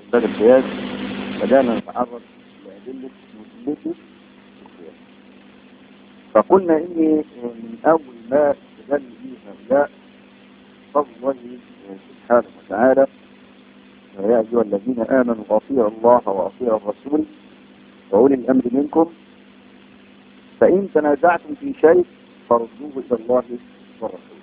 باب القياس بدأنا نتعرض لأدلة مثبتة القياس فقلنا إن من أول ما استدل به هؤلاء فضل الله سبحانه وتعالى يا أيها الذين آمنوا أطيعوا الله وأطيعوا الرسول وأولي الأمر منكم فإن تنازعتم في شيء فردوه إلى الله والرسول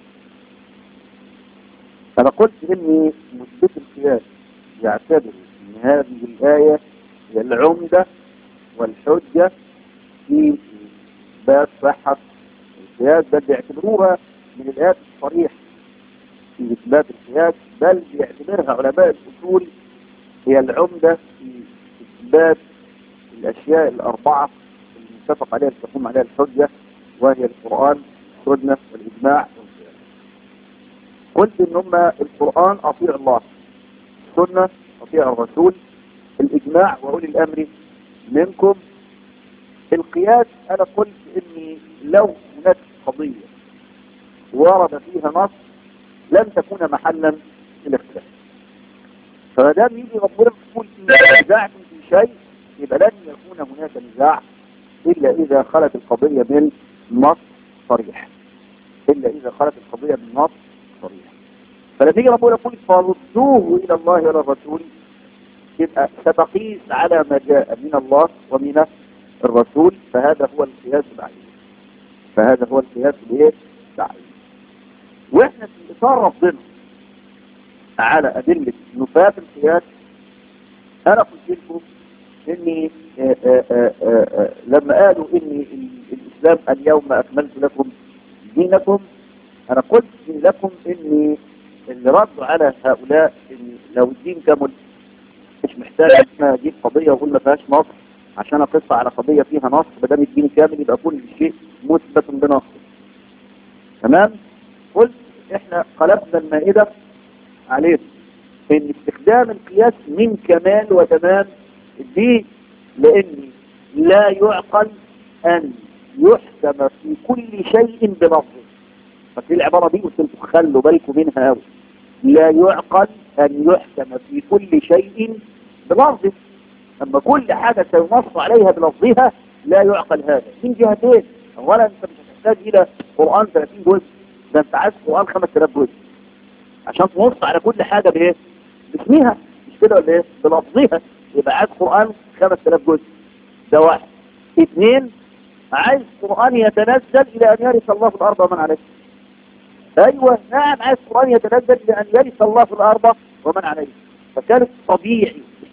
أنا قلت إني مثبت القياس يعتبر أن هذه الآية هي العمدة والحجة في إثبات صحة القياس بل بيعتبروها من الآيات الصريحة في إثبات القياس بل بيعتبرها علماء الأصول هي العمدة في إثبات الأشياء الأربعة المتفق عليها تقوم عليها الحجة وهي القرآن والسنة والإجماع والقياس قلت إن هم القرآن أطيع الله السنة أطيع الرسول الإجماع وأولي الأمر منكم القياس أنا قلت إني لو هناك قضية ورد فيها نص لن تكون محلا للاختلاف فما دام يجي ربنا يقول إن نزعتم في شيء يبقى لن يكون هناك نزاع إلا إذا خلت القضية من نص صريح إلا إذا خلت القضية من نص صريح فلما يجي ربنا يقول فردوه إلى الله وإلى الرسول يبقى ستقيس على ما جاء من الله ومن الرسول فهذا هو القياس العليم فهذا هو القياس الايه العليم واحنا في اطار ربنا على ادله نفاة القياس انا قلت لكم اني آآ آآ آآ لما قالوا ان الاسلام اليوم اكملت لكم دينكم انا قلت لكم اني اللي ردوا على هؤلاء ان لو الدين كمل مش محتاج ان اجيب قضيه واقول ما فيهاش نص عشان اقص على قضيه فيها نص ما دام الدين كامل يبقى كل شيء مثبت بنص تمام قلت احنا قلبنا المائده عليه ان استخدام القياس من كمال وتمام الدين لان لا يعقل ان يحكم في كل شيء بلفظه ففي العباره دي قلت لكم خلوا بالكم منها قوي لا يعقل ان يحكم في كل شيء بلفظه اما كل حاجه سينص عليها بلفظها لا يعقل هذا من جهتين اولا انت مش هتحتاج الى قران 30 جزء ده انت عايز قران 5000 جزء عشان تنص على كل حاجه بايه باسمها مش كده ولا ايه بلفظها يبقى عايز قران 5000 جزء ده واحد اثنين عايز قران يتنزل الى ان يرث الله في الارض ومن عليه ايوه نعم عايز قران يتنزل الى ان يرث الله في الارض ومن عليه فكان طبيعي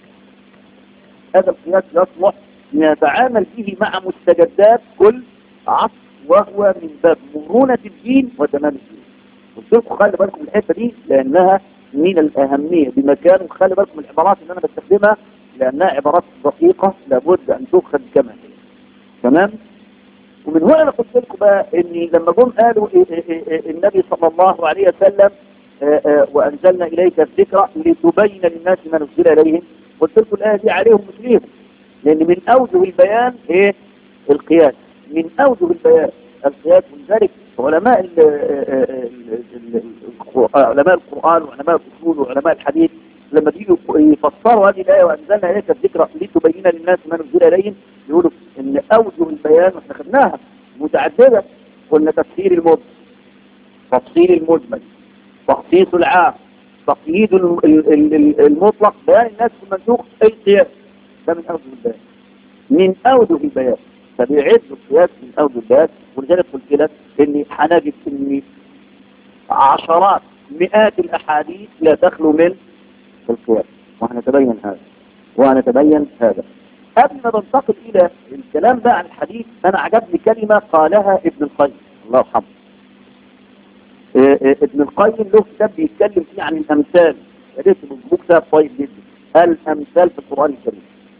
هذا القياس يصلح نتعامل فيه مع مستجدات كل عصر وهو من باب مرونة الدين وتمام الدين قلت لكم خلي بالكم من الحته دي لانها من الاهميه بمكان وخلي بالكم من العبارات اللي انا بستخدمها لانها عبارات دقيقه لابد ان تؤخذ كما هي تمام ومن هنا انا قلت لكم بقى ان لما جم قالوا إيه إيه إيه النبي صلى الله عليه وسلم وانزلنا اليك الذكر لتبين للناس ما نزل اليهم قلت لكم الايه دي عليهم مش ليهم لان من اوجه البيان ايه القياس من اوجه البيان القياس ولذلك علماء ال ال ال علماء القران وعلماء الاصول وعلماء الحديث لما بيجوا يفسروا هذه الايه وانزلنا اليك الذكر لتبين للناس ما نزل اليهم يقولوا ان اوجه البيان واحنا خدناها متعدده قلنا تفسير المجمل تفصيل المجمل تخصيص العام تقييد المطلق بيان الناس في المنسوخ اي قياس ده من اوجه البيان من اوجه البيان فبيعد القياس من اوجه البيان ولذلك قلت لك اني هنجد ان عشرات مئات الاحاديث لا تخلو من القياس وهنتبين هذا وهنتبين هذا قبل ما ننتقل الى الكلام بقى عن الحديث انا عجبني كلمه قالها ابن القيم الله يرحمه ابن القيم له كتاب بيتكلم فيه عن الامثال يا ريت كتاب طيب جدا الامثال في القران الكريم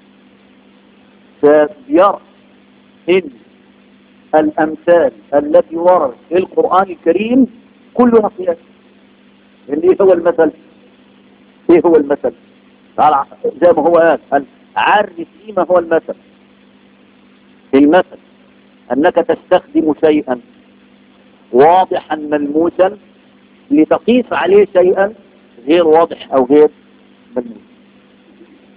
فبيرى ان الامثال التي وردت في القران الكريم كلها قياس اللي ايه هو المثل ايه هو المثل زي ما هو قال عرف فيما هو المثل المثل انك تستخدم شيئا واضحا ملموسا لتقيس عليه شيئا غير واضح او غير ملموس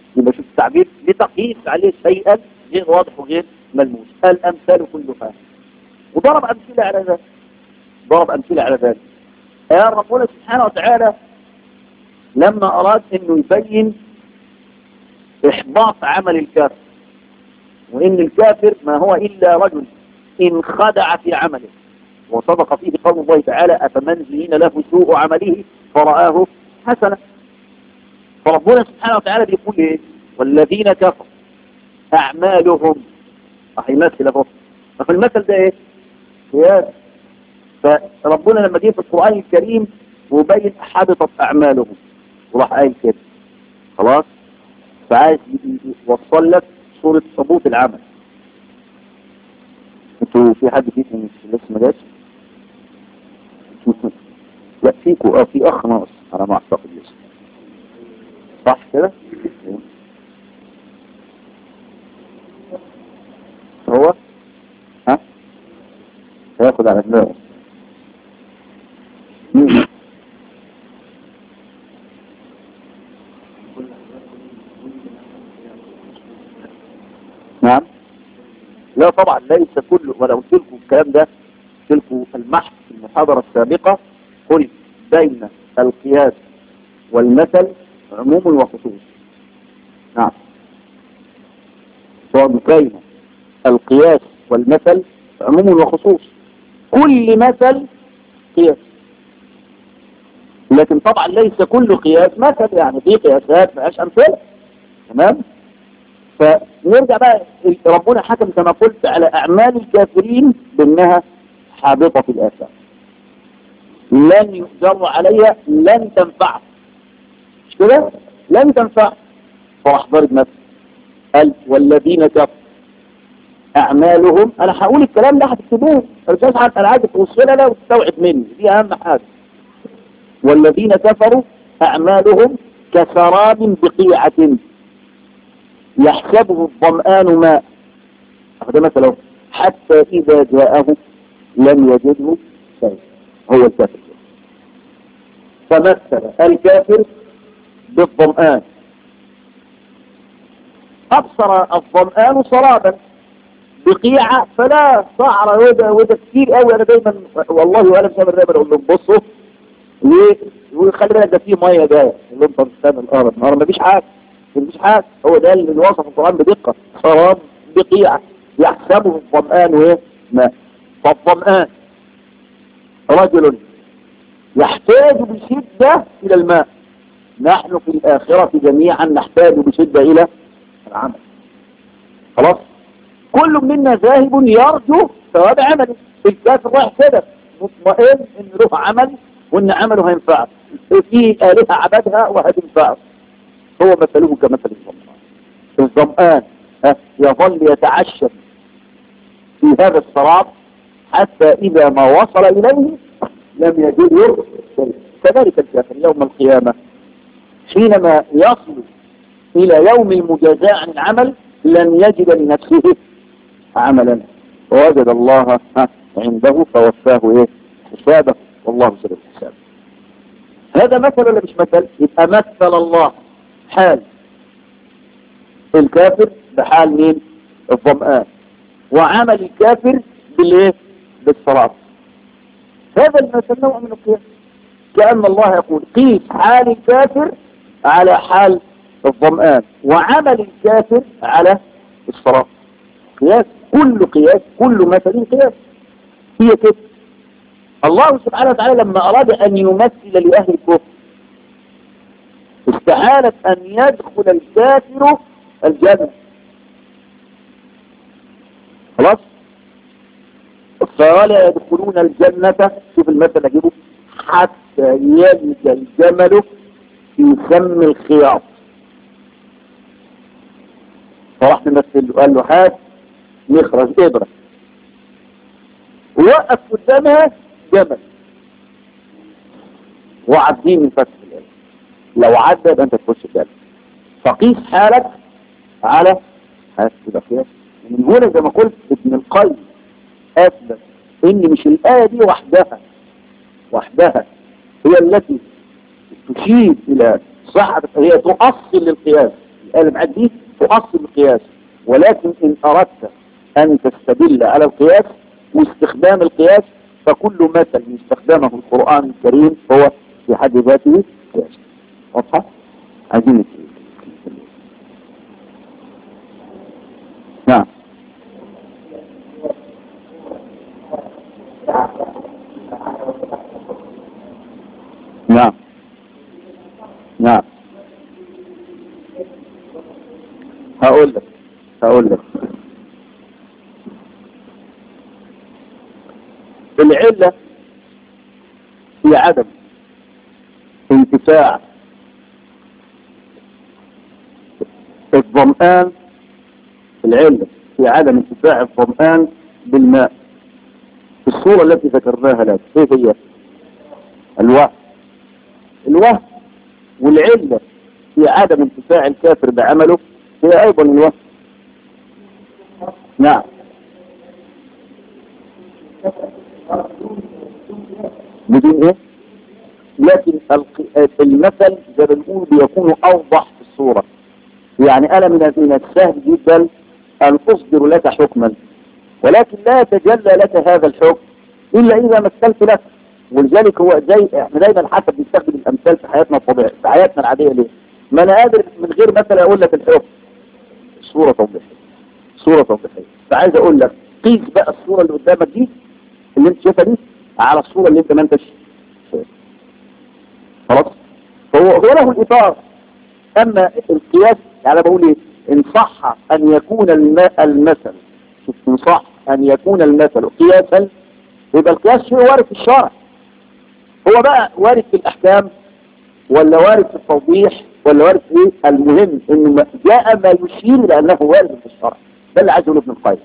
التعبير لتقييس عليه شيئا غير واضح وغير ملموس الامثال كلها وضرب امثله على ذلك ضرب امثله على ذلك يا ربنا سبحانه وتعالى لما اراد انه يبين احباط عمل الكافر وان الكافر ما هو الا رجل انخدع في عمله وصدق فيه قول الله تعالى افمن زين له سوء عمله فرآه حسنا فربنا سبحانه وتعالى بيقول ايه والذين كفروا اعمالهم راح يمثل اهو ففي المثل ده ايه قياس فربنا لما جه في القرآن الكريم وبين حبطت اعمالهم وراح قايل كده خلاص فعايز يوصل لك صورة ثبوت العمل انتوا في حد فيكم مش لسه ما جاش لا فيكم اه في اخ ناقص على ما اعتقد لسه صح كده هو ها هياخد على دماغه مين؟ نعم لا طبعا ليس كل وانا قلت لكم الكلام ده قلت لكم المحث في المحاضرة السابقة قلت بين القياس والمثل عموم وخصوص نعم بين القياس والمثل عموم وخصوص كل مثل قياس لكن طبعا ليس كل قياس مثل يعني في قياسات ما فيهاش امثله تمام فنرجع بقى ربنا حكم كما قلت على اعمال الكافرين بانها حابطه في الاثار لن يؤجر عليها لن تنفع مش كده لن تنفع فراح ضرب مثل قال والذين كفروا اعمالهم انا هقول الكلام ده هتكتبوه انا مش عارف انا عايز توصلها له وتستوعب مني دي اهم حاجه والذين كفروا اعمالهم كسراب بقيعه يحسبه الظمآن ماء هذا مثلا حتى إذا جاءه لم يجده شيء هو الكافر فمثل الكافر بالظمآن أبصر الظمآن سرابا بقيعة فلا صعر وده وده كتير قوي أنا دايما والله وأنا مش دايما أقول لهم بصوا ليه وخلي بالك ده فيه مية جاية اللي انت بتستنى الأرض النهار مفيش حاجة مفيش حاجة هو ده اللي وصف القرآن بدقة سراب بقيعة يحسبه الظمآن وايه ماء فالظمآن رجل يحتاج بشدة إلى الماء نحن في الآخرة جميعا نحتاج بشدة إلى العمل خلاص كل منا ذاهب يرجو ثواب عمله الكافر رايح كده مطمئن ان له عمل وان عمله هينفعه في آلهة عبدها وهتنفعه هو مثله كمثل الظمآن الظمآن يظل يتعشم في هذا السراب حتى إذا ما وصل إليه لم يجده شيء كذلك الكافر يوم القيامة حينما يصل إلى يوم المجازاة عن العمل لن يجد لنفسه عملا ووجد الله عنده فوفاه إيه حسابه والله سبحانه الحساب هذا مثل ولا مش مثل يبقى مثل الله حال الكافر بحال مين الظمآن وعمل الكافر بالايه بالصراط هذا المثل نوع من القياس كأن الله يقول قيس حال الكافر على حال الظمآن وعمل الكافر على الصراط قياس كل قياس كل مثل قياس هي كده الله سبحانه وتعالى لما أراد أن يمثل لأهل الكفر استحالت أن يدخل الكافر الجنة خلاص فولا يدخلون الجنة شوف المثل أجيبه حتى يلج الجمل في سم الخياط فراح نمثل له قال له هات مخرج إبرة ووقف قدامها جمل وعديه من فتح الجنة لو عدى يبقى انت تخش الجنة فقيس حالك على حاسب الأخيار من هنا زي ما قلت ابن القيم أثبت إن مش الآية دي وحدها وحدها هي التي تشير إلى صحة هي تؤصل للقياس الآية اللي معاك دي تؤصل القياس ولكن إن أردت أن تستدل على القياس واستخدام القياس فكل مثل يستخدمه القرآن الكريم هو في حد ذاته قياس واضحة؟ عايزين نعم نعم نعم هقول لك هقول لك العلة هي عدم انتفاع الظمآن العلة هي عدم انتفاع الظمآن بالماء في الصورة التي ذكرناها لك ايه هي الوهم الوهم والعلة هي عدم انتفاع الكافر بعمله هي ايضا الوهم نعم بدون ايه لكن الق- المثل زي ما بنقول بيكون اوضح في الصورة يعني انا من من السهل جدا ان اصدر لك حكما ولكن لا يتجلى لك هذا الحكم الا اذا مثلت لك ولذلك هو زي احنا دايما حتى بنستخدم الامثال في حياتنا الطبيعيه في حياتنا العاديه ليه؟ ما انا قادر من غير مثل اقول لك الحكم صوره توضيحيه صوره توضيحيه فعايز اقول لك قيس بقى الصوره اللي قدامك دي اللي انت شايفها دي على الصوره اللي انت ما انتش شايفها. خلاص فهو هو له الاطار اما القياس يعني بقول ايه ان صح ان يكون الم- المثل شوف ان صح ان يكون المثل قياسا يبقى القياس شيء وارد في الشرع هو بقى وارد في الاحكام ولا وارد في التوضيح ولا وارد في ايه المهم انه ما- جاء ما يشير لانه وارد في الشرع ده اللي عايز يقوله ابن القيم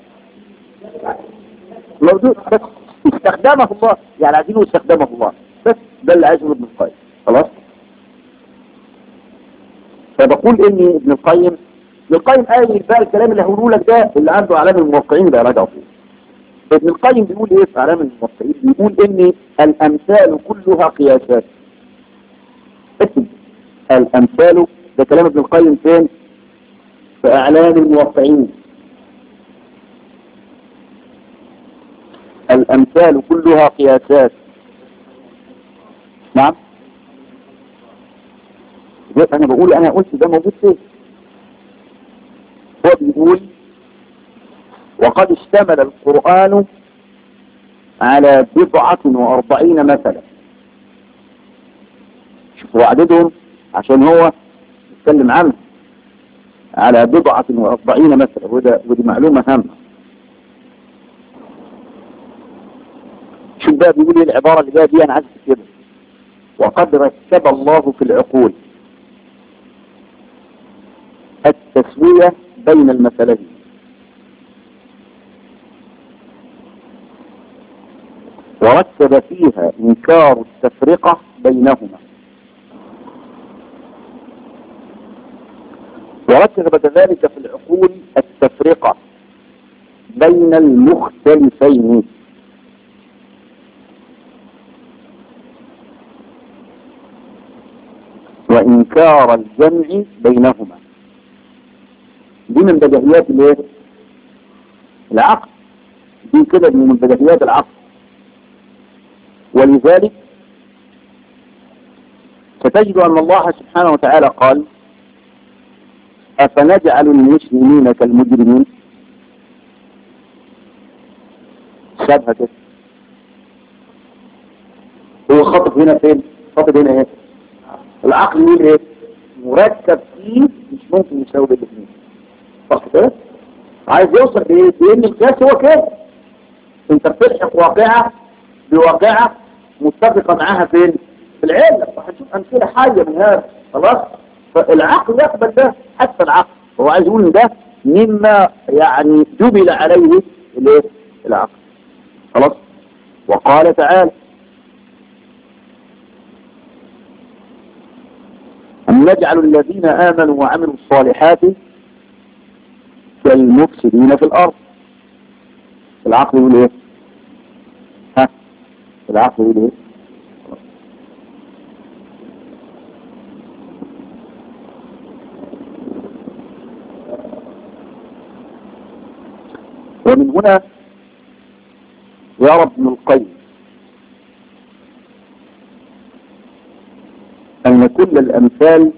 موجود بس استخدمه الله يعني عايزينه استخدمه الله بس ده اللي عايز يقوله ابن القيم خلاص فبقول ان ابن القيم ابن القيم قال بقى الكلام اللي هقوله لك ده اللي عنده اعلام الموقعين ده راجعه فيه ابن القيم بيقول ايه في اعلام الموقعين بيقول ان الامثال كلها قياسات اكتب الامثال ده كلام ابن القيم فين في اعلام الموقعين الامثال كلها قياسات نعم زي انا بقول انا قلت ده موجود فين هو بيقول وقد اشتمل القرآن على بضعة وأربعين مثلا شوفوا عددهم عشان هو يتكلم عنه على بضعة وأربعين مثلا وده ودي معلومة هامة شوف بقى بيقول ايه العبارة اللي جاية دي أنا عايز كده وقد ركب الله في العقول التسوية بين المثلين ورتب فيها إنكار التفرقة بينهما ورتب كذلك في العقول التفرقة بين المختلفين وإنكار الجمع بينهما دي من بديهيات الايه؟ العقل دي كده من بديهيات العقل ولذلك ستجد أن الله سبحانه وتعالى قال أفنجعل المسلمين كالمجرمين سابها كده هو خطب هنا فين خطب هنا ايه العقل يقول ايه مركب فيه مش ممكن يساوي بالاثنين صح كده عايز يوصل بايه بان القياس هو كده انت بتلحق واقعه بواقعه متفقه معاها فين في العلم وهنشوف امثله حيه من هذا خلاص فالعقل يقبل ده حتى العقل هو عايز يقول ان ده مما يعني جبل عليه الايه العقل خلاص وقال تعالى أم نجعل الذين آمنوا وعملوا الصالحات كالمفسدين في الأرض العقل يقول إيه ها العقل يقول إيه ومن هنا يرى ابن القيم أن كل الأمثال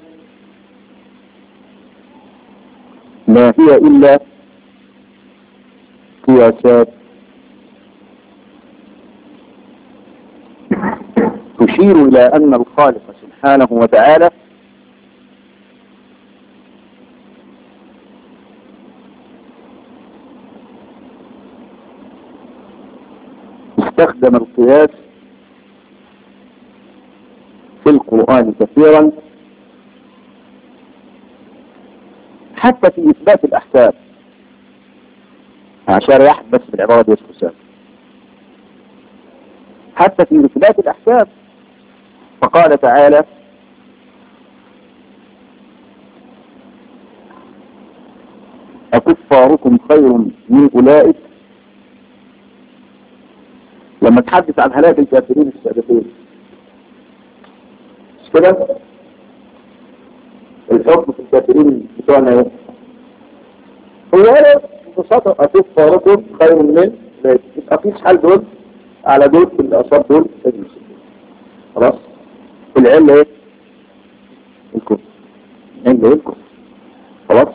ما هي إلا قياسات تشير إلى أن الخالق سبحانه وتعالى استخدم القياس في القرآن كثيرا حتى في إثبات الأحكام عشان يحب بس بالعبارة دي اسمه حتى في إثبات الأحكام فقال تعالى أكفاركم خير من أولئك لما تحدث عن هلاك الكافرين السابقين مش كده الحكم في الكافرين بتوعنا ايه هو قال ببساطة أكفاركم خير من أولئك يبقى قيس حال دول على دول في الأصاب دول خلاص العلة ايه الكفر العلة ايه الكفر خلاص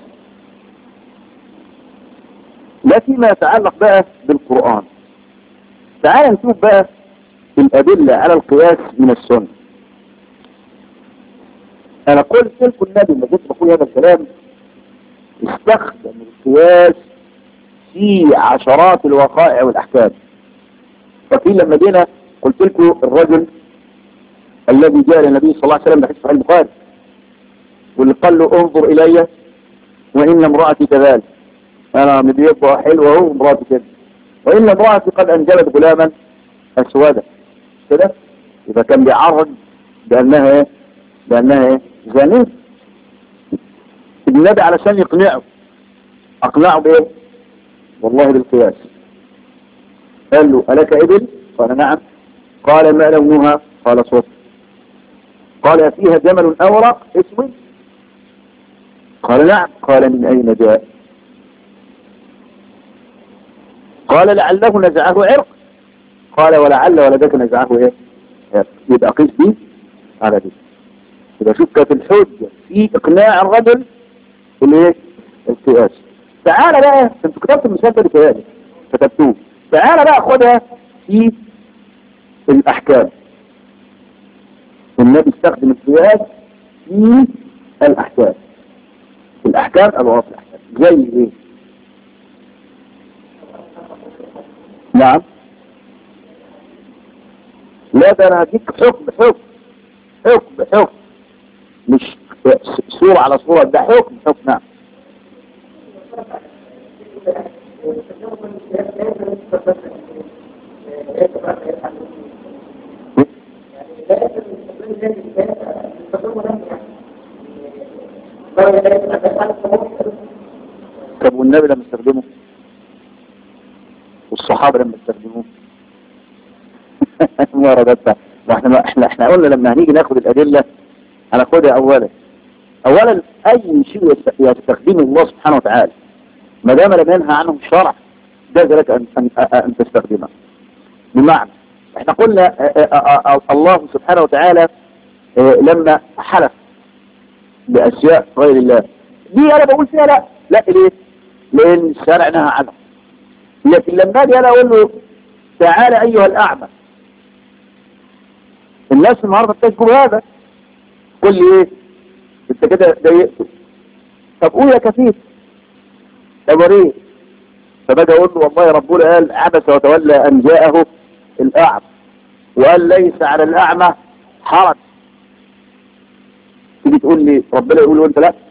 لا فيما يتعلق بقى بالقرآن تعال نشوف بقى الأدلة على القياس من السنة أنا قلت لكم النبي لما جيت بقول هذا الكلام استخدم القياس في عشرات الوقائع والأحكام ففي لما جينا قلت لكم الرجل الذي جاء للنبي صلى الله عليه وسلم بحيث صحيح البخاري واللي قال له انظر إلي وإن امرأتي كذلك أنا مبيضة حلوة اهو امرأتي كده وإن امرأتي قد أنجبت غلاما أسودا كده إذا كان بيعرض بأنها إيه بأنها إيه زانية النبي علشان يقنعه أقنعه بإيه والله بالقياس قال له ألك إبل قال نعم قال ما لونها قال صوت قال فيها جمل أورق اسود قال نعم قال من أين جاء قال لعله نزعه عرق قال ولعل ولدك نزعه ايه عرق يبقى قيس دي على دي يبقى شوف كانت الحجة في اقناع الرجل بالايه القياس تعالى بقى انت كتبت المثال ده بتهيألي كتبتوه تعالى بقى خدها في الاحكام النبي استخدم القياس في الاحكام الاحكام ابواب الاحكام زي ايه نعم لا ده انا هديك حكم حكم حكم حكم مش صورة على صورة ده حكم حكم نعم طب والنبي لما استخدمه والصحابة لما استخدموه ما رددت واحنا احنا احنا قلنا لما هنيجي ناخد الادله هناخدها اولا اولا اي شيء يستخدمه الله سبحانه وتعالى ما دام لم ينهى عنه الشرع جاز لك ان ان, أن تستخدمه بمعنى احنا قلنا الله سبحانه وتعالى لما حلف باشياء غير الله دي انا بقول فيها لا لا ليه لان الشرع نهى عنها لكن لما اجي انا اقول له تعالى ايها الاعمى الناس النهارده بتشكر هذا قول لي ايه انت كده ضايقته طب قول يا كفيف طب وريه فباجي اقول له والله ربنا قال عبس وتولى ان جاءه الاعمى وقال ليس على الاعمى حرج تيجي تقول لي ربنا يقول وانت لا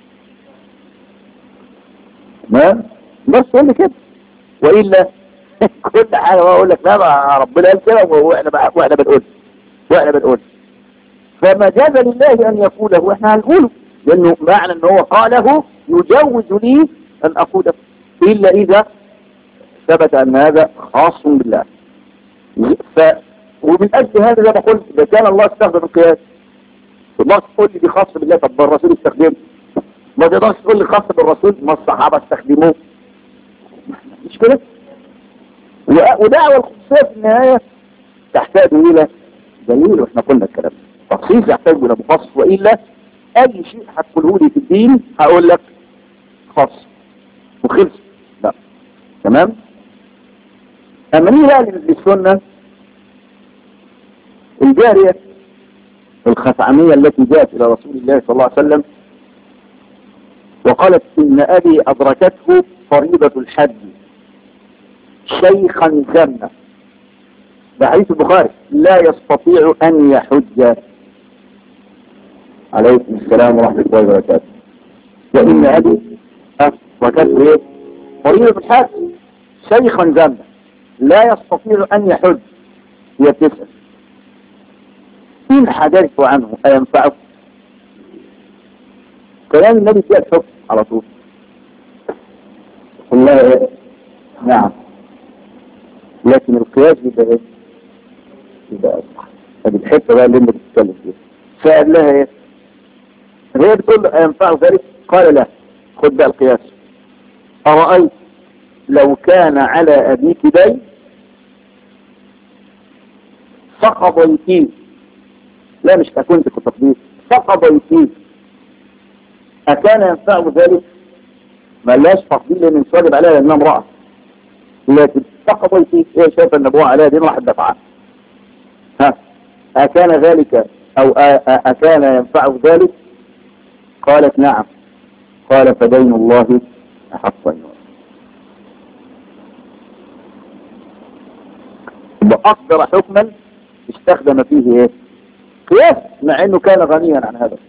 تمام بس قول لي كده والا كل حاجه بقول لك لا ربنا قال كده واحنا واحنا بنقول واحنا بنقول فما جاز لله ان يقوله واحنا هنقوله لانه معنى ان هو قاله يجوز لي ان اقوله الا اذا ثبت ان هذا خاص بالله ف ومن اجل هذا زي ما قلت اذا كان الله استخدم القياس الله تقول لي دي خاصه بالله طب الرسول استخدمه ما تقدرش تقول لي خاصه بالرسول ما الصحابه استخدموه مش كده و- ودعوة الخصوصية في النهاية تحتاج إلى دليل واحنا قلنا الكلام ده. تخصيص يحتاج إلى مخصص وإلا أي شيء هتقوله لي في الدين هقول لك خاص وخلص لا تمام أما نيجي بقى للسنة الجارية الخثعمية التي جاءت إلى رسول الله صلى الله عليه وسلم وقالت إن أبي أدركته فريضة الحج شيخا زمنا ده حديث البخاري لا يستطيع أن يحج عليكم السلام ورحمة الله وبركاته وإن أبي أدركته إيه؟ فريضة الحج شيخا زمنا لا يستطيع أن يحج هي بتسأل إن حدثت عنه أينفعه كلام النبي فيها الحكم على طول قل لها إيه؟ نعم لكن القياس يبقى ايه يبقى أصح هذه الحته بقى اللي انت بتتكلم فيها سأل لها ايه هي بتقول له أينفع ذلك قال لا خد بقى القياس أرأيت لو كان على أبيك دين فقضيتيه لا مش كنت كتقدير فقضيتيه أكان ينفع ذلك ما لاش تفضيل لأن مش واجب عليها لأنها امرأة لكن فقضيتيه ايه شايف النبوة عليها دين راح دفعها ها أكان ذلك أو أكان ينفع ذلك قالت نعم قال فدين الله أحق أن وأقدر حكما استخدم فيه ايه قياس مع انه كان غنيا عن هذا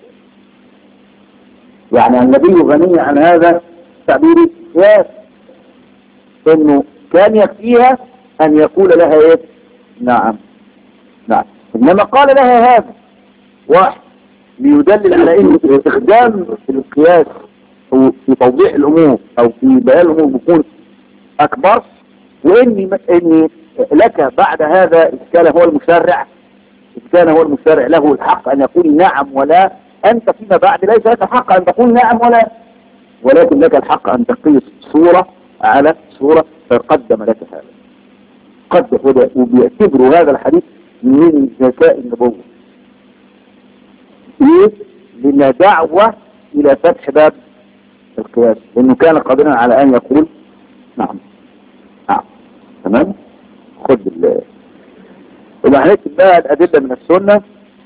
يعني النبي غني عن هذا تعبير قياس انه كان يكفيها ان يقول لها ايه نعم نعم انما قال لها هذا واحد ليدلل على ان استخدام القياس أو في توضيح الامور او في بيان الامور بيكون اكبر واني اني لك بعد هذا إذ كان هو المشرع إذ كان هو المشرع له الحق أن يقول نعم ولا أنت فيما بعد ليس لك الحق أن تقول نعم ولا ولكن لك الحق أن تقيس صورة على صورة فقدم لك هذا قد هدى وبيعتبروا هذا الحديث من ذكاء النبوة ليه؟ لأن دعوة إلى فتح باب القياس لأنه كان قادرا على أن يقول نعم نعم تمام خد ال يبقى هنكتب بقى الأدلة من السنة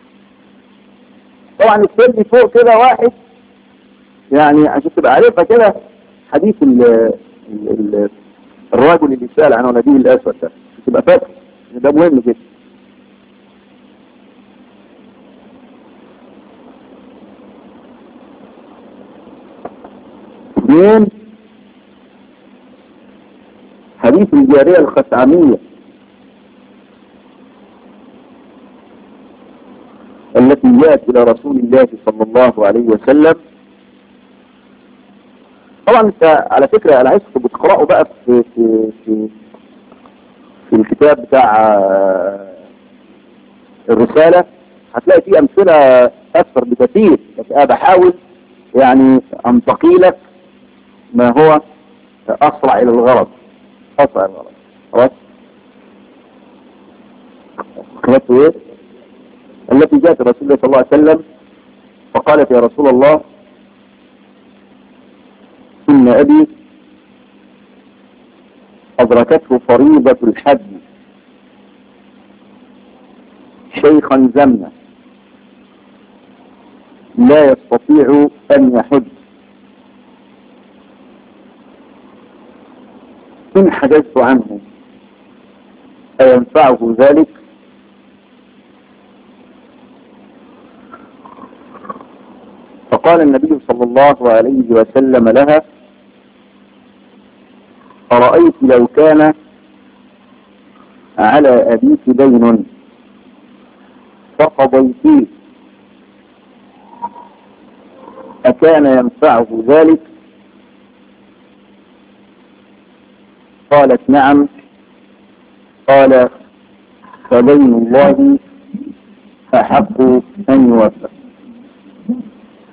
طبعا السن فوق كده واحد يعني عشان تبقى عارفها كده حديث ال ال ال الرجل اللي سأل عن ولده الأسود ده تبقى فاكر ده مهم جدا اثنين حديث الجارية الخثعمية التي جاءت إلى رسول الله صلى الله عليه وسلم طبعا انت على فكرة انا عايزكم بتقرأوا بقى في, في, في, في الكتاب بتاع الرسالة هتلاقي فيه امثلة اكثر بكثير بس انا بحاول يعني انتقي لك ما هو اسرع الى الغرض اسرع الى الغرض خلاص كتبت ايه التي جاءت رسول الله صلى الله عليه وسلم فقالت يا رسول الله إن أبي أدركته فريضة الحج شيخا زمنا لا يستطيع أن يحج إن حدثت عنه أينفعه ذلك فقال النبي صلى الله عليه وسلم لها أرأيت لو كان على أبيك دين فقضيتيه أكان ينفعه ذلك قالت نعم قال فدين الله أحق أن يوفى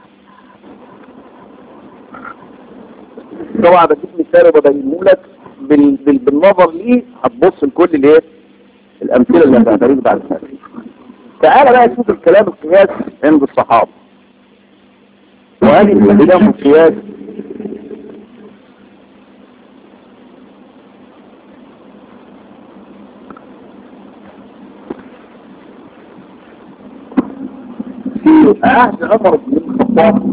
طبعا بديك مثال وببينه لك بال... بال... بالنظر ليه هتبص لكل الايه الامثله اللي هتعترض بعد ذلك تعال بقى نشوف الكلام القياس عند الصحابه وهذه الكلام القياس في عهد عمر بن الخطاب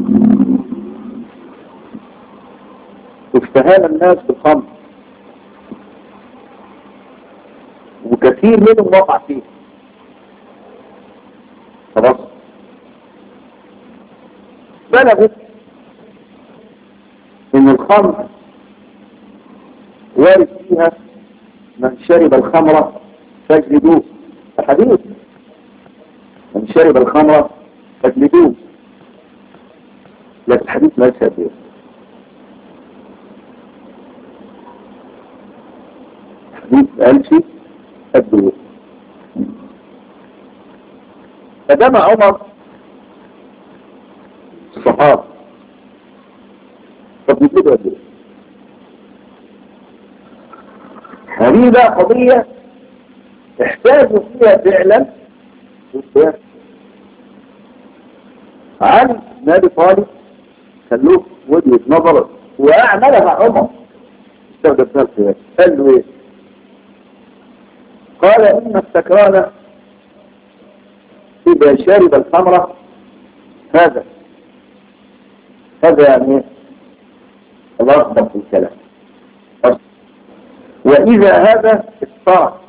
استهان الناس بالخمر وكثير منهم وقع فيه خلاص بلغت ان الخمر وارد فيها من شرب الخمر فاجلدوه الحديث من شرب الخمر فاجلدوه لكن الحديث ما يشهد به الحديث ما قالش قد فدام عمر الصحابة طب نجيب قد ايه هذه بقى قضية احتاجوا فيها فعلا علي بن ابي طالب كان له وجهة نظر واعملها عمر استخدم فيها القياس قال له ايه قال ان السكران إذا شرب الخمر هذا هذا يعني ايه الله أكبر في الكلام وإذا هذا اضطر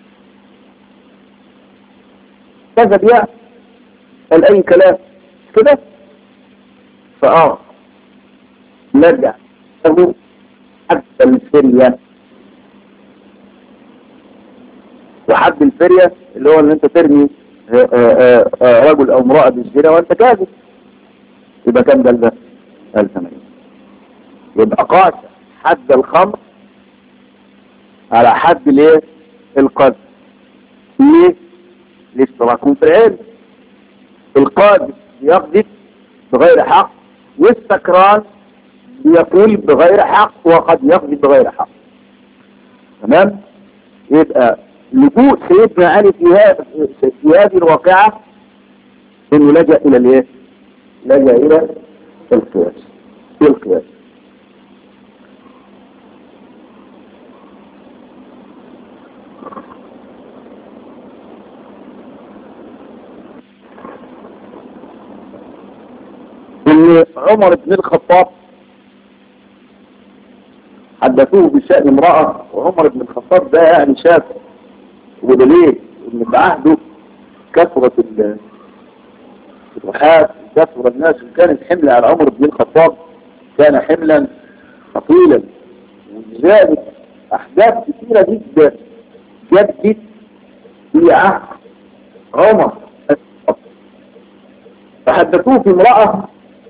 كذب يعني قال أي كلام كده فآه نرجع له حتى الفرية وحد الفرية اللي هو اللي انت ترمي آآ آآ رجل او امرأة بالزنا وانت كاذب يبقى كام جلدة قال ثمانية يبقى قاس حد الخمر على حد الايه القذف ليه لاشتراكهم في العلم القاذف يقذف بغير حق والسكران يقول بغير حق وقد يقذف بغير حق تمام يبقى لجوء سيدنا علي في هذا في هذه الواقعة انه لجأ الى الايه لجأ الى القياس القياس ان عمر بن الخطاب حدثوه بشأن امرأة وعمر بن الخطاب ده يعني شاف ودليل ان بعهده كثرة الفتوحات كثرة الناس وكانت حملة على عمر بن الخطاب كان حملا ثقيلا ولذلك احداث كثيرة جدا جدت في عهد عمر فحدثوه في امرأة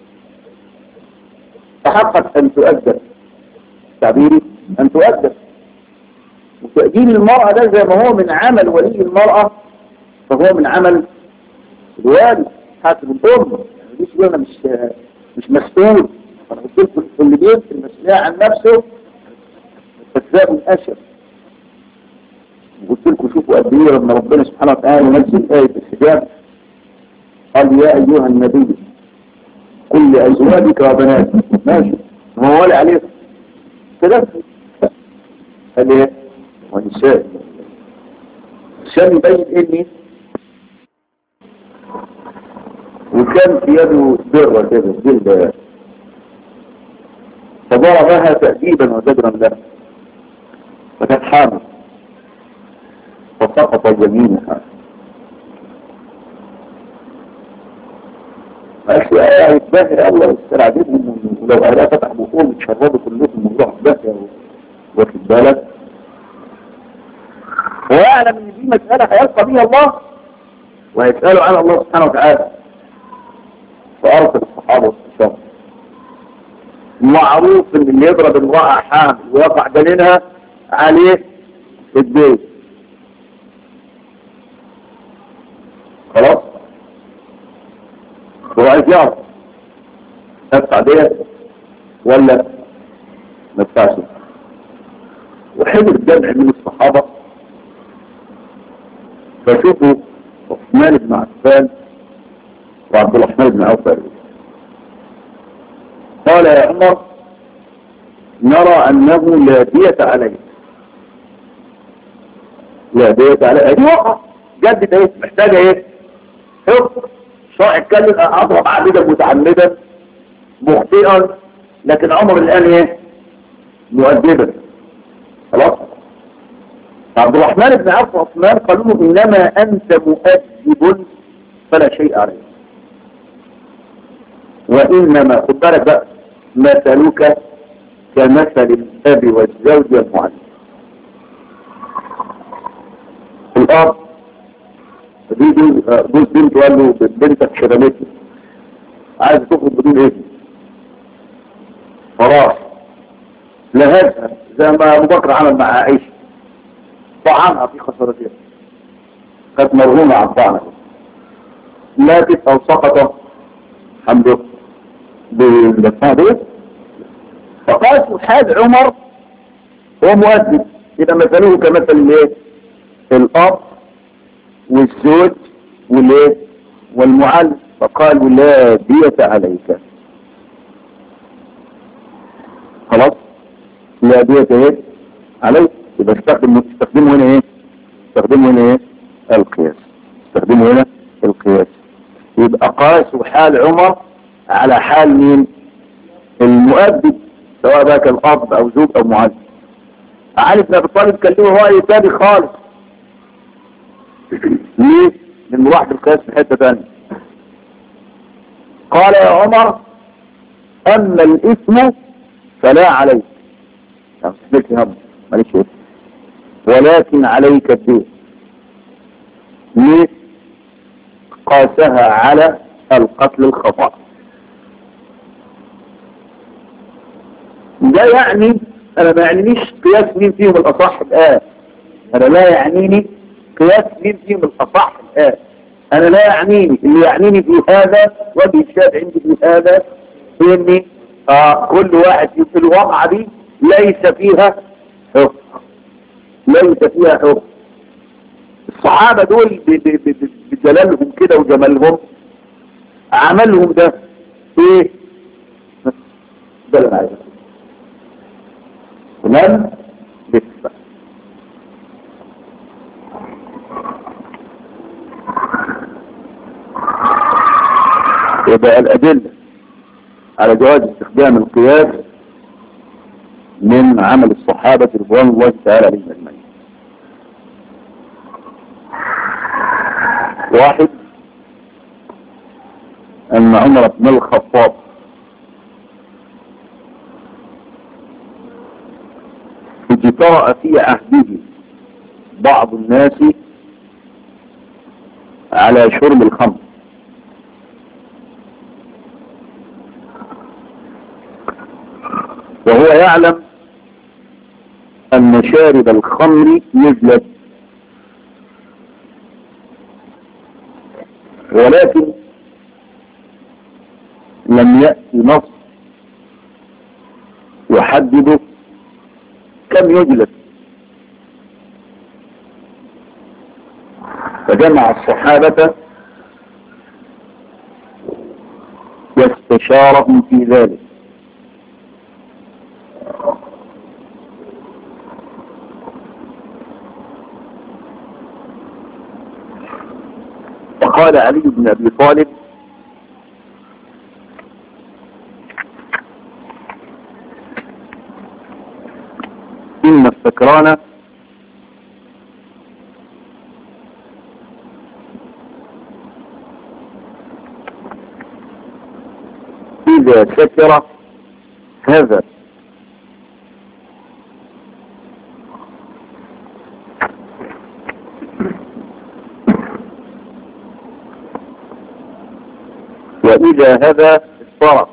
تحقق ان تؤدب تعبيري ان تؤدب وتأجيل المرأة ده زي ما هو من عمل ولي المرأة فهو من عمل الوالد حاسب الأم يعني مش أنا مش مش مسؤول أنا قلت لكم اللي بيمسك المسؤولية عن نفسه كذاب الأشر وقلت لكم شوفوا قد ايه لما ربنا سبحانه وتعالى ينزل آية الحجاب قال يا أيها النبي قل لأزواجك وبناتك ماشي هو ولا عليه كده قال ايه ونساء عشان يبين اني وكان في يده درة كده جلدة فضربها تأديبا وزجرا لها فكانت حامل فسقط جميلها أشياء يتباهي الله يسترعبهم ولو أهلها فتح بطول يتشربوا كلهم ويروحوا في داهية واخد بالك ويعلم ان دي مسألة هيلقى بها الله ويسألوا عن الله سبحانه وتعالى فأرسل الصحابة والصحابة معروف ان اللي يضرب امرأة حامل ويقع جنينها عليه البيت خلاص هو عايز يعرف ادفع ديت ولا ما ادفعش وحضر جمع من الصحابة فشوفوا عثمان بن عفان وعبد الرحمن بن عوف قال يا عمر نرى أنه لا دية عليه لا دية عليه دي وقع جدد ايه محتاجة ايه حكم شرع اتكلم اضرب عبيدا متعمدا مخطئا لكن عمر الان ايه مؤدبا خلاص عبد الرحمن بن عوف وعثمان قالوا له انما انت مؤدب فلا شيء عليك وانما خد بالك بقى مثلك كمثل الاب والزوج والمعلم الاب دي جوز بنت قال له بنتك شرمتني عايز تخرج بدون اذن خلاص لهزها زي ما ابو بكر عمل مع عائشه طعنها في خسارتها كانت مرهونه عن طعنها ماتت او سقط الحمد بالدفاع دي فقال حال عمر هو مؤدب اذا مثله كمثل الايه الاب والزوج والايه والمعلم فقالوا لا دية عليك خلاص لا دية ايه عليك يبقى استخدم استخدمه هنا ايه استخدمه هنا ايه القياس استخدمه هنا القياس يبقى قاسوا حال عمر على حال مين المؤدب سواء بقى كان اب او زوج او معلم علي بن ابي طالب كان له راي ثاني خالص ليه؟ لأن راح بالقياس في حتة ثانية قال يا عمر أما الإثم فلا عليك يعني سبيلك هم ماليش إثم ولكن عليك الدين ليه؟ قاسها على القتل الخطأ ده يعني أنا ما يعنينيش قياس مين فيهم الأصح الآن أنا لا يعنيني قياس مين فيهم الأصح الآن أنا لا يعنيني اللي يعنيني في هذا وجه الشاب عندي في هذا إني آه كل واحد في الواقعة دي ليس فيها حكم ليس فيها حكم الصحابة دول بجلالهم كده وجمالهم عملهم ده ايه ده اللي عايزه تمام لسه يبقى الأدلة على جواز استخدام القياس من عمل الصحابة رضوان الله تعالى عليهم أجمعين واحد أن عمر بن الخطاب اجترأ في عهده بعض الناس على شرب الخمر وهو يعلم أن شارب الخمر يجلد ولكن لم يأتي نص يحدد كم يجلد فجمع الصحابة واستشارهم في ذلك وقال علي بن أبي طالب إن السكران إذا سكر هذا وإذا هذا اضطرب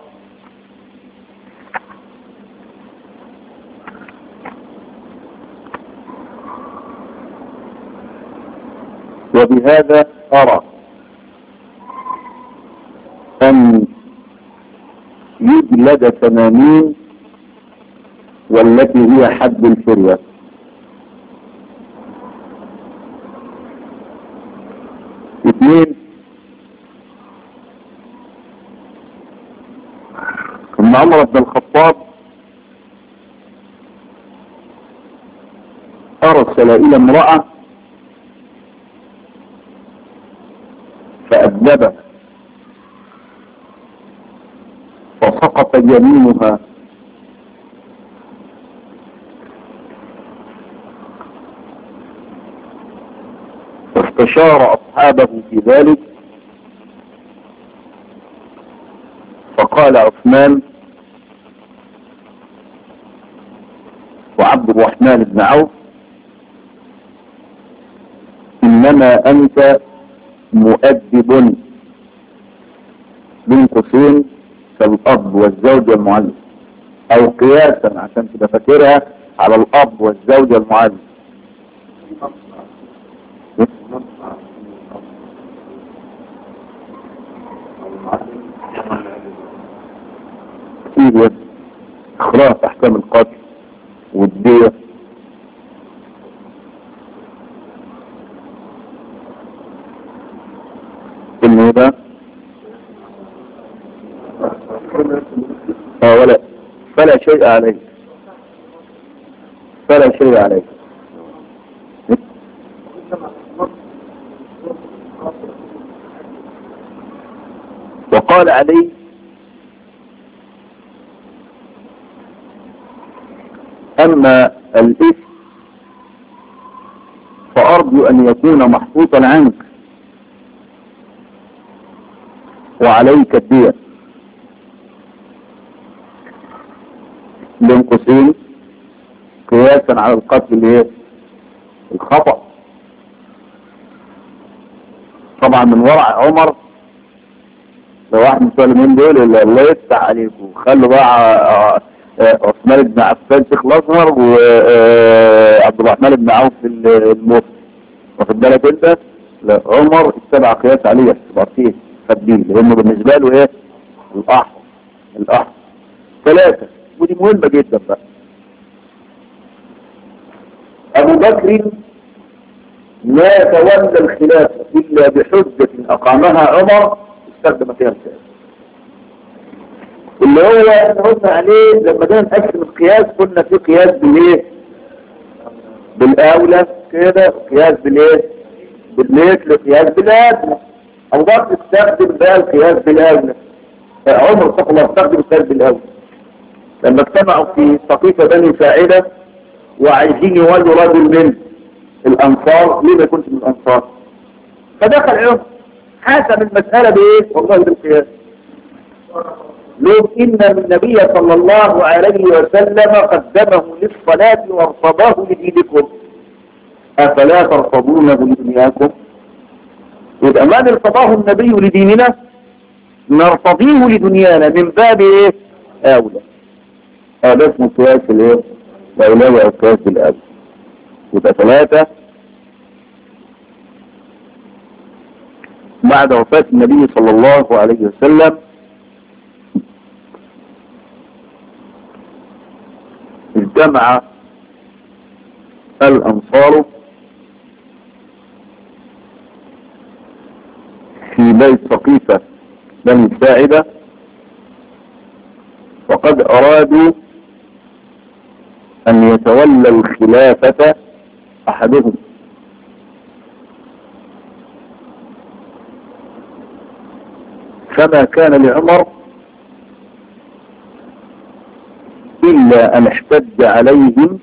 وبهذا أرى أن يجلد ثمانين والتي هي حد الفرية مين ان عمر بن الخطاب ارسل الى امرأة فأذبها فسقط يمينها فاستشار أصحابه في ذلك فقال عثمان وعبد الرحمن بن عوف إنما أنت مؤدب بين قوسين كالأب والزوج والمعلم أو قياسا عشان تبقى فاكرها على الأب والزوج والمعلم أكيد يد إخراج أحكام القتل والدية إنه ده اه ولا فلا شيء عليك فلا شيء عليك وقال علي أما الإثم فأرجو أن يكون محفوظا عنك وعليك الدية بين قوسين قياسا على القتل اللي هي الخطأ طبعا من ورع عمر لو واحد من المسلمين دول اللي الله يفتح عليكم خلوا بقى عثمان بن عفان شيخ الازهر وعبد الرحمن بن عوف الموت واخد بالك انت لا عمر اتبع قياس علي اعتبارتيه خدين لانه بالنسبه له ايه الاحمر الاحمر ثلاثه ودي مهمه جدا بقى ابو بكر لا تولى الخلافه الا بحجه اقامها عمر استخدم فيها الكلام اللي هو احنا قلنا عليه لما جينا نقسم القياس قلنا في قياس بالايه بالاولى كده قياس بالايه بالمثل قياس بالادنى ابو بكر استخدم بقى القياس بالاولى عمر صلى الله استخدم القياس بالاولى لما اجتمعوا في سقيفه بني ساعده وعايزين يولوا رجل من الانصار ليه ما يكونش من الانصار فدخل عمر حسم المساله بايه والله بالقياس لو إن النبي صلى الله عليه وسلم قدمه للصلاة وارتضاه لدينكم أفلا ترتضونه لدنياكم يبقى ما ارتضاه النبي لديننا نرتضيه لدنيانا من باب ايه اولى هذا اسمه قياس الايه الاولوية او قياس الاولى يبقى ثلاثة بعد وفاة النبي صلى الله عليه وسلم اجتمع الأنصار في بيت سقيفة بني ساعدة وقد أرادوا أن يتولى الخلافة أحدهم فما كان لعمر إلا أن احتج عليهم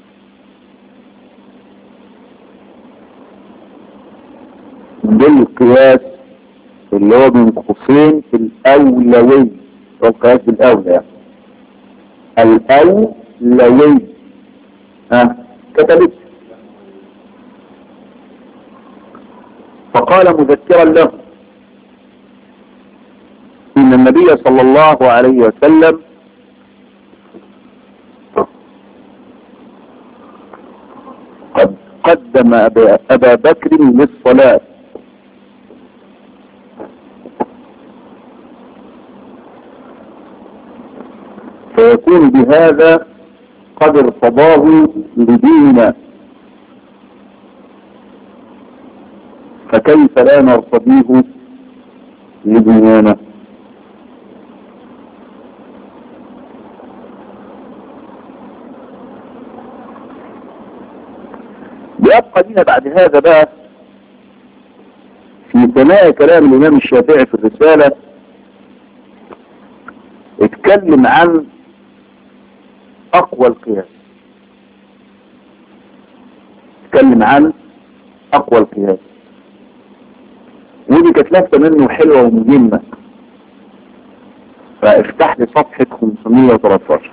بالقياس اللي هو من قوسين في الأولوي والقياس بالأولى الأولوي ها كتبت فقال مذكرا له إن النبي صلى الله عليه وسلم قد قدم أبا, أبا بكر للصلاة فيكون بهذا قد ارتضاه لديننا فكيف لا نرتضيه لدنيانا يبقى لنا بعد هذا بقى في ثناء كلام الإمام الشافعي في الرسالة اتكلم عن أقوى القياس اتكلم عن أقوى القياس ودي كانت لفتة منه حلوة ومهمة فافتح لي صفحة 513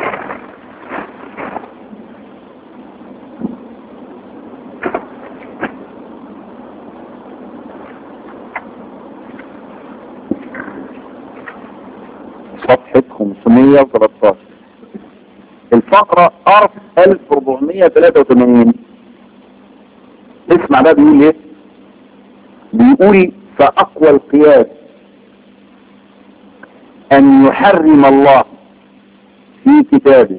صفحة 513 الفقرة أرف 1483 اسمع بقى بيقول ايه بيقول فأقوى القياس أن يحرم الله في كتابه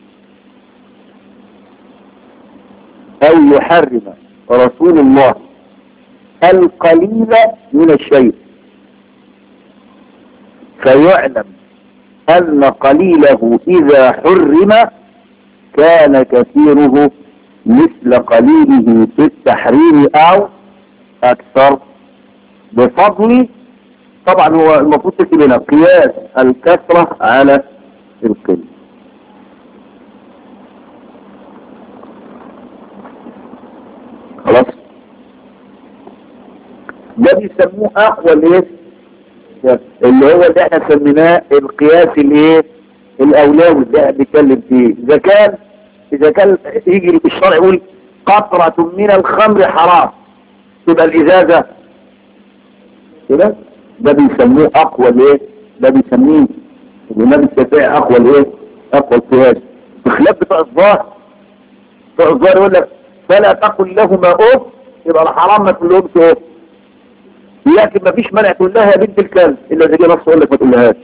أو يحرم رسول الله القليل من الشيء فيعلم أن قليله إذا حرم كان كثيره مثل قليله في التحريم أو أكثر بفضل طبعا هو المفروض تكتب هنا قياس الكثرة على القلة خلاص ده بيسموه اقوى الايه اللي هو اللي احنا سميناه القياس الايه الاولوي اللي احنا بنتكلم فيه اذا كان اذا كان يجي الشرع يقول قطرة من الخمر حرام تبقى الازازة كده ده بيسموه اقوى الايه ده بيسميه الامام الشافعي اقوى الايه اقوى القياس بخلاف بتوع الظاهر بتوع الظاهر يقول لك فلا تقل لهما اوف يبقى الحرام ما تقولهمش اوف لكن ما فيش منع تقول لها يا بنت الكلب الا اذا جه نص يقول لك ما تقولهاش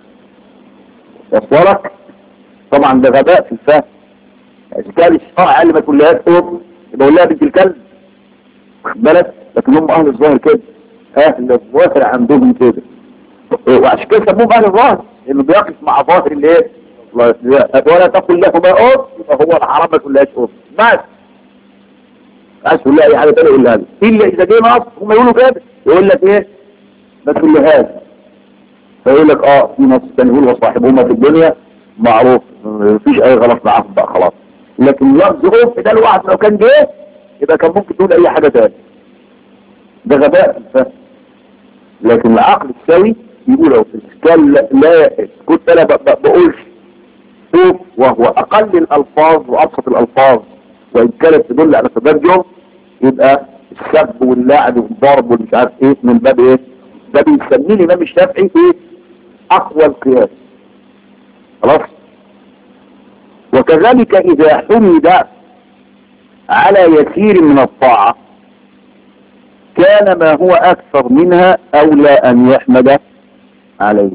وصلك طبعا ده غباء في الفهم اذا كان الشرع قال ما تقولهاش اوف يبقى قول لها بنت الكلب واخد بالك لكن هم اهل الظاهر كده اهل الظاهر عندهم كده وعشان كده سموهم اهل الظاهر انه بيقف مع ظاهر الايه ولا تقل لهما اوف يبقى هو الحرام ما تقولهاش اوف بس عايز تقول لها اي حاجه ثانيه قول لها الا اذا جه نص هم يقولوا كده يقول لك ايه ما تقولهاش فيقول لك اه في نص ثاني يقول وصاحبهما في الدنيا معروف مفيش اي غلط معاهم بقى خلاص لكن لفظ اوف ده الواحد لو كان جه يبقى كان ممكن تقول اي حاجه ثانيه ده غباء الفهم لكن العقل السوي يقول لو كان لا, لا كنت انا بقولش اوف وهو اقل الالفاظ وابسط الالفاظ وان كانت تدل على تدرج يبقى السب واللعن والضرب والمش عارف ايه من باب ايه ده بيسميه الامام الشافعي ايه اقوى القياس خلاص وكذلك اذا حمد على يسير من الطاعة كان ما هو اكثر منها اولى ان يحمد عليه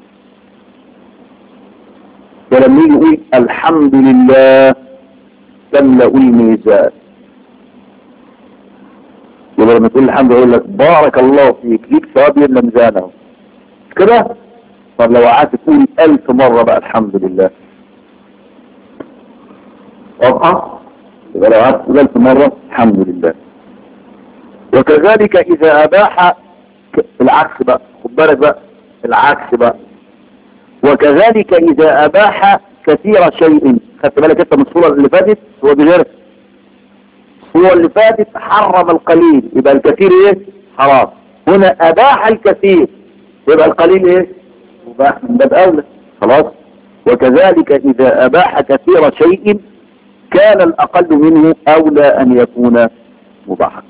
ولما يجي يقول الحمد لله تملأ الميزان يبقى لما تقول الحمد لله يقول لك بارك الله فيك ليك ثواب يملى ميزانه كده طب لو قعدت تقول ألف مرة بقى الحمد لله واضحة يبقى لو قعدت تقول ألف مرة الحمد لله وكذلك إذا أباح العكس بقى خد بالك بقى العكس بقى وكذلك إذا أباح كثير شيء خدت بالك انت من الصورة اللي فاتت هو بغيرها الصورة اللي فاتت حرم القليل يبقى الكثير ايه حرام هنا اباح الكثير يبقى القليل ايه مباح من باب اولى خلاص وكذلك اذا اباح كثير شيء كان الاقل منه اولى ان يكون مباحا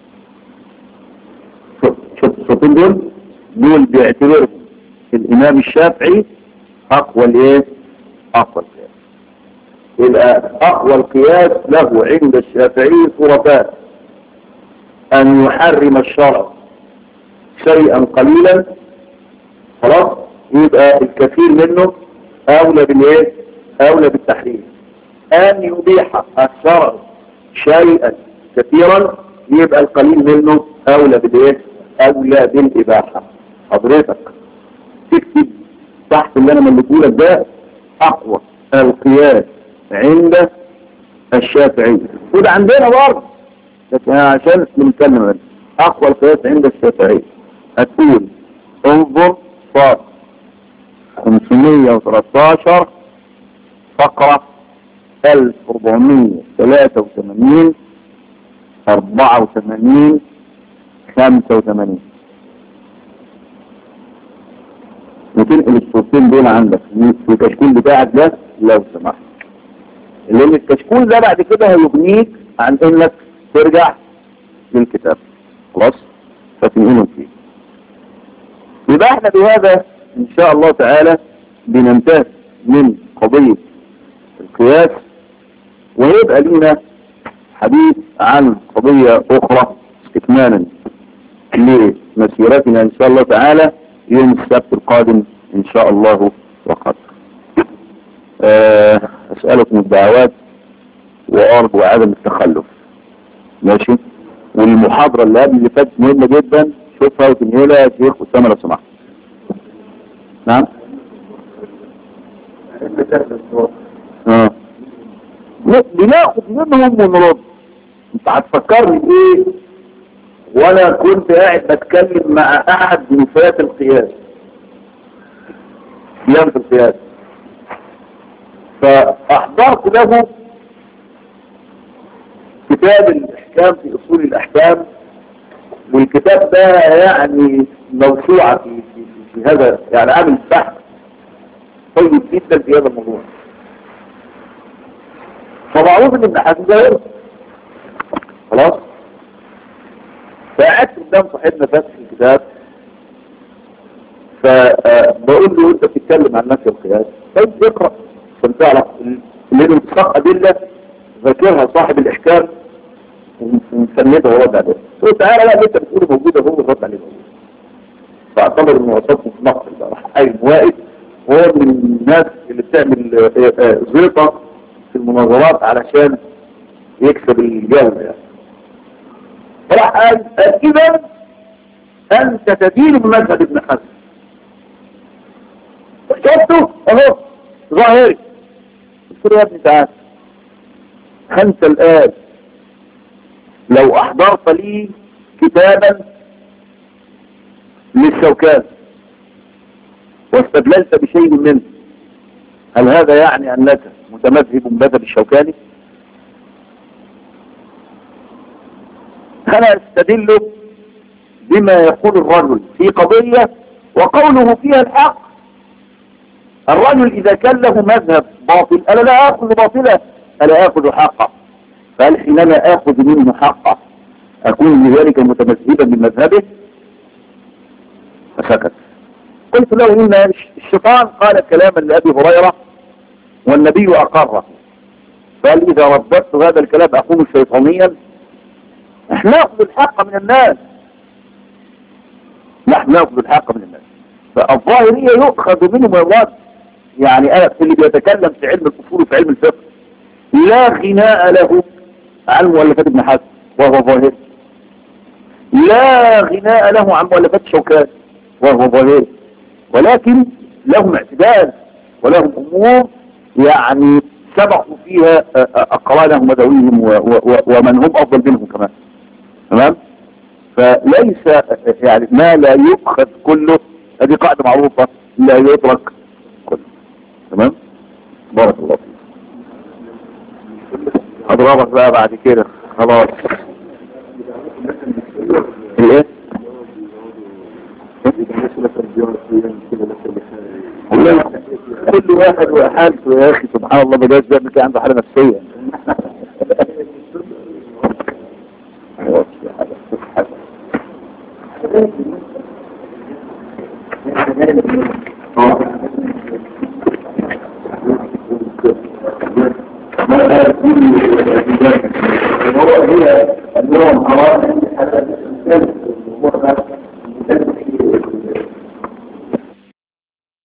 شوف الصوتين دول دول بيعتبرهم الامام الشافعي اقوى الايه اقوى القياس يبقى اقوى القياس له عند الشافعي صورتان ان يحرم الشرع شيئا قليلا خلاص يبقى الكثير منه اولى بالايه اولى بالتحريم ان يبيح الشرع شيئا كثيرا يبقى القليل منه اولى بالايه اولى بالاباحه حضرتك تكتب تحت اللي انا ملكه لك ده اقوى القياس عند الشافعي وده عندنا برضه لكن عشان بنتكلم عنه اقوى القياس عند الشافعي هتقول انظر صاد 513 فقرة 1483 84 85 وتنقل الصورتين دول عندك في الكشكول بتاعك ده لو سمحت لان الكشكول ده بعد كده هيغنيك عن انك ترجع للكتاب خلاص فتنقلهم فيه يبقى احنا بهذا ان شاء الله تعالى بننتهي من قضية القياس ويبقى لنا حديث عن قضية اخرى استكمالا لمسيرتنا ان شاء الله تعالى يوم السبت القادم ان شاء الله وقدر أه اسألكم الدعوات وارجو عدم التخلف ماشي والمحاضرة اللي قبل اللي فاتت مهمة جدا شوفها وتنهيلها يا شيخ اسامة لو سمحت نعم اه بناخد منهم ونرد انت هتفكرني ايه وانا كنت قاعد بتكلم مع احد نفاة القياس قيام في القياس فاحضرت له كتاب الاحكام في اصول الاحكام والكتاب ده يعني موسوعة في, في, في, في هذا يعني عامل بحث طيب جدا في هذا الموضوع فمعروف ان ابن حزم ده يرد خلاص فقعدت قدام صاحبنا فاتح الكتاب فبقول له انت بتتكلم عن نفس القياس طيب اقرا عشان تعرف اللي انتصاق ادله ذاكرها صاحب الاحكام ومسندها ورد عليها قلت تعالى لا اللي انت بتقوله موجوده هو الرد عليه موجود فاعتبر انه وصلت في نقص بقى راح قايم واقف وهو من الناس اللي بتعمل زيطه في المناظرات علشان يكسب الجهل يعني راح قال اذا انت تدين بمذهب ابن حزم شفته اهو ظاهري قلت له يا ابني تعال انت الان لو احضرت لي كتابا للشوكات واستدللت بشيء منه هل هذا يعني انك متمذهب بمذهب الشوكاني انا استدل بما يقول الرجل في قضية وقوله فيها الحق الرجل اذا كان له مذهب باطل انا لا اخذ باطلا انا اخذ حقه فهل حينما اخذ منه حقه اكون بذلك متمذهبا بمذهبه فسكت قلت له ان الشيطان قال كلاما لابي هريره والنبي اقره قال اذا رددت هذا الكلام اكون شيطانيا نحن ناخذ الحق من الناس نحن ناخذ الحق من الناس فالظاهرية يؤخذ منهم الرد يعني انا اللي بيتكلم في علم الاصول وفي علم الفقه لا غناء له عن مؤلفات ابن حزم وهو ظاهر لا غناء له عن مؤلفات شوكات وهو ظاهر ولكن لهم اعتدال ولهم امور يعني سبقوا فيها اقرانهم ودويهم ومن هم افضل منهم كمان تمام فليس يعني ما لا يؤخذ كله هذه قاعدة معروفة لا يترك كله تمام بارك الله فيك اضربك بقى بعد كده خلاص الايه كل واحد وحالته يا اخي سبحان الله ما جاش بيعمل كده عنده حاله نفسيه هو هي اليوم حرام